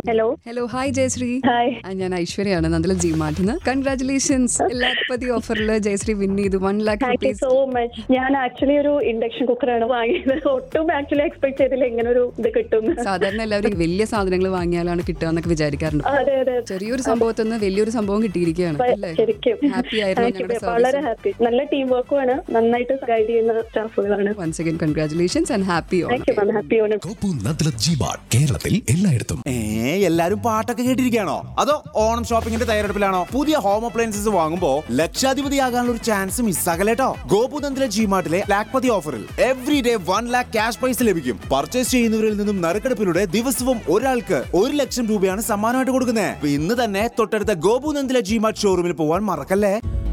Hello hello hi Jayashree hi ആ, ഞാൻ ഐശ്വര്യയാണ് നന്ദല ജി മാർട്ടിന് കൺഗ്രാറ്റുലേഷൻസ് ലാഖ്പതി ഓഫറിൽ ജയശ്രീ വിൻ ചെയ്തു one lakh thank you rupees so much ഞാൻ ആക്ച്വലി ഒരു ഇൻഡക്ഷൻ കുക്കറാണ് വാങ്ങിയത് ഒട്ടും ആക്ച്വലി എക്സ്പെക്ട് ചെയ്തില്ല ഇങ്ങനെ ഒരു ഇത് കിട്ടും സാധാരണ എല്ലാവരും വലിയ സാധനങ്ങൾ വാങ്ങിയാലാണ് കിട്ടുക എന്നൊക്കെ വിചാരിക്കാറുണ്ട് അതെ അതെ ചെറിയൊരു സംഭവത്തിൽ നിന്ന് വലിയൊരു സംഭവം കിട്ടിയിരിക്കുകയാണ് അല്ലേ ശരിക്കും ഹാപ്പി ആയിരുന്നു Thank you. ഞങ്ങളുടെ വളരെ സർവീസ് ഹാപ്പി നല്ല ടീം വർക്കുമാണ് നന്നായിട്ട് ഗൈഡ് ചെയ്യുന്ന സ്റ്റാഫുകളാണ് once again congratulations and happy thank you ma'am happy Onam കോപ്പു നദ്ലത് ജി മാർട്ട് കേരളത്തിൽ എല്ലായിടത്തും ഏ എല്ലാരും പാട്ടൊക്കെ കേട്ടിരിക്കുകയാണോ അതോ ഓണം ഷോപ്പിംഗിന്റെ തയ്യാറെടുപ്പിലാണോ പുതിയ ഹോം അപ്ലയൻസസ് വാങ്ങുമ്പോ ലക്ഷാധിപതിയാകാനുള്ള ഒരു ചാൻസ് മിസ്സാകലേട്ടോ ഗോപുതന്ത്ര ജി മാർട്ടിലെ ലാക്പതി ഓഫറിൽ every day one lakh cash prize ലഭിക്കും പർച്ചേസ് ചെയ്യുന്നവരിൽ നിന്നും നറുക്കെടുപ്പിലൂടെ ദിവസവും ഒരാൾക്ക് ഒരു ലക്ഷം രൂപയാണ് സമ്മാനമായിട്ട് കൊടുക്കുന്നത് ഇന്ന് തന്നെ തൊട്ടടുത്ത ഗോപുനന്ദില ജി മാർട്ട് ഷോറൂമിൽ പോവാൻ മറക്കല്ലേ